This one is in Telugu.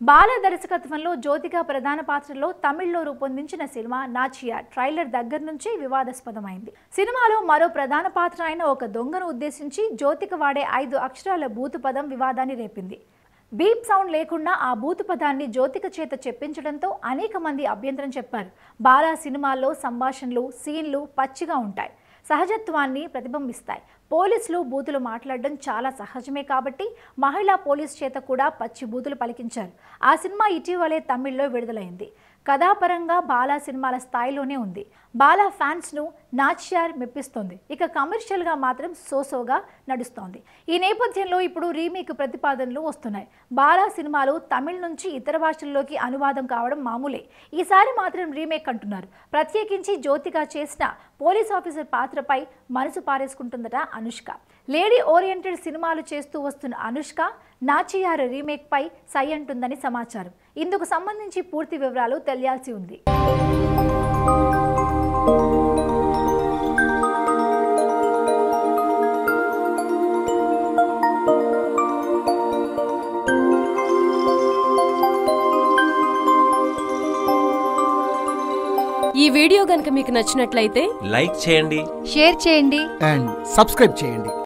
బాల దర్శకత్వంలో జ్యోతిక ప్రధాన పాత్రలో తమిళ్లో రూపొందించిన సినిమా నాచియా ట్రైలర్ దగ్గర నుంచి వివాదాస్పదమైంది సినిమాలో మరో ప్రధాన పాత్ర అయిన ఒక దొంగను ఉద్దేశించి జ్యోతిక వాడే ఐదు అక్షరాల బూతు పదం వివాదాన్ని రేపింది బీప్ సౌండ్ లేకుండా ఆ బూతు పదాన్ని జ్యోతిక చేత చెప్పించడంతో అనేక మంది అభ్యంతరం చెప్పారు బాలా సినిమాల్లో సంభాషణలు సీన్లు పచ్చిగా ఉంటాయి సహజత్వాన్ని ప్రతిబింబిస్తాయి పోలీసులు బూతులు మాట్లాడడం చాలా సహజమే కాబట్టి మహిళా పోలీస్ చేత కూడా పచ్చి బూతులు పలికించారు ఆ సినిమా ఇటీవలే తమిళ్లో విడుదలైంది కథాపరంగా బాలా సినిమాల స్థాయిలోనే ఉంది బాలా ఫ్యాన్స్ను నాచ్యార్ మెప్పిస్తోంది ఇక కమర్షియల్గా మాత్రం సోసోగా నడుస్తోంది ఈ నేపథ్యంలో ఇప్పుడు రీమేక్ ప్రతిపాదనలు వస్తున్నాయి బాలా సినిమాలు తమిళ్ నుంచి ఇతర భాషల్లోకి అనువాదం కావడం మామూలే ఈసారి మాత్రం రీమేక్ అంటున్నారు ప్రత్యేకించి జ్యోతిగా చేసిన పోలీస్ ఆఫీసర్ పాత్రపై మనసు పారేసుకుంటుందట అనుష్క లేడీ ఓరియంటెడ్ సినిమాలు చేస్తూ వస్తున్న అనుష్క నాచియార్ రీమేక్ పై సై అంటుందని సమాచారం ఇందుకు సంబంధించి పూర్తి వివరాలు తెలియాల్సి ఉంది ఈ వీడియో గనుక మీకు నచ్చినట్లయితే లైక్ చేయండి షేర్ చేయండి అండ్ సబ్స్క్రైబ్ చేయండి